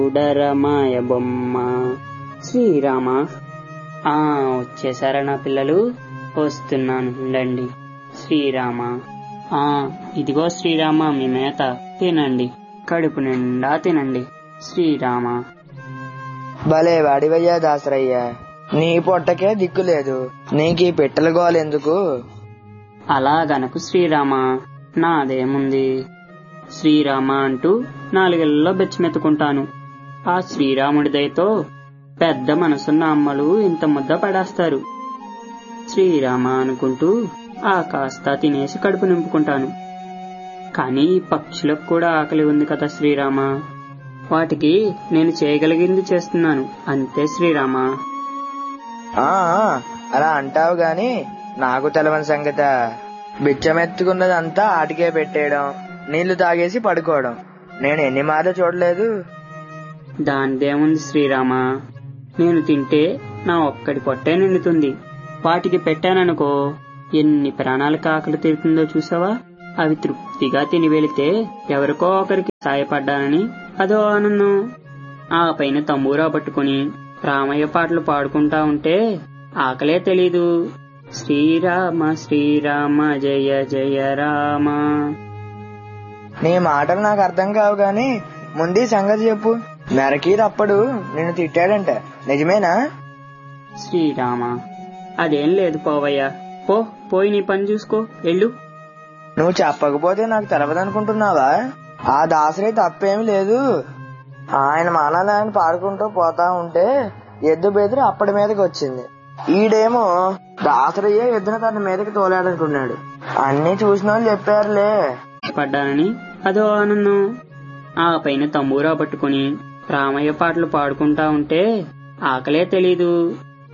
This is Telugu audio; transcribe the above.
ఉడరమాయ బొమ్మ శ్రీరామ ఆ వచ్చేసారా నా పిల్లలు వస్తున్నాను ఉండండి శ్రీరామ ఆ ఇదిగో శ్రీరామ మీ మేత తినండి కడుపు నిండా తినండి శ్రీరామ భలే వాడివయ్యా దాసరయ్య నీ పొట్టకే దిక్కు లేదు నీకీ పిట్టల గోలెందుకు అలాగనకు శ్రీరామ నాదేముంది శ్రీరామ అంటూ నాలుగేళ్లలో బెచ్చిమెత్తుకుంటాను ఆ శ్రీరాముడి దయతో పెద్ద మనసున్న అమ్మలు ఇంత ముద్ద పడేస్తారు శ్రీరామ అనుకుంటూ ఆ కాస్త తినేసి కడుపు నింపుకుంటాను కానీ ఈ పక్షులకు కూడా ఆకలి ఉంది కదా శ్రీరామ వాటికి నేను చేయగలిగింది చేస్తున్నాను అంతే శ్రీరామ ఆ ఆ, అలా అంటావు గాని నాకు తెలవని సంగత బిచ్చమెత్తుకున్నదంతా ఆటికే పెట్టేయడం నీళ్లు తాగేసి పడుకోవడం నేను ఎన్ని మార్లు చూడలేదు దానిదేముంది శ్రీరామ నేను తింటే నా ఒక్కడి పొట్టే నిండుతుంది వాటికి పెట్టాననుకో ఎన్ని ప్రాణాలకు ఆకలి తీరుతుందో చూసావా అవి తృప్తిగా తిని వెళితే ఎవరికో ఒకరికి సాయపడ్డానని అదో ఆనందం ఆ పైన తంబూరా పట్టుకుని రామయ్య పాటలు పాడుకుంటా ఉంటే ఆకలే తెలీదు శ్రీరామ శ్రీరామ జయ జయ రామ నీ మాటలు నాకు అర్థం కావు గాని ముందు ఈ సంగతి చెప్పు నరకీ తప్పడు నిన్ను తిట్టాడంట నిజమేనా శ్రీరామ అదేం లేదు పోవయ్యా పో పోయి నీ పని చూసుకో ఎళ్ళు నువ్వు చెప్పకపోతే నాకు తెలవదనుకుంటున్నావా ఆ దాసరి తప్పేమీ లేదు ఆయన మానాలు ఆయన పాడుకుంటూ పోతా ఉంటే ఎద్దు బెదిరి అప్పటి మీదకి వచ్చింది ఈడేమో దాసరయ్యే ఎద్దున తన మీదకి తోలాడనుకున్నాడు అన్ని చూసిన వాళ్ళు చెప్పారులే పడ్డానని అదో ఆనందం ఆ పైన తంబూరా పట్టుకుని రామయ్య పాటలు పాడుకుంటా ఉంటే ఆకలే తెలీదు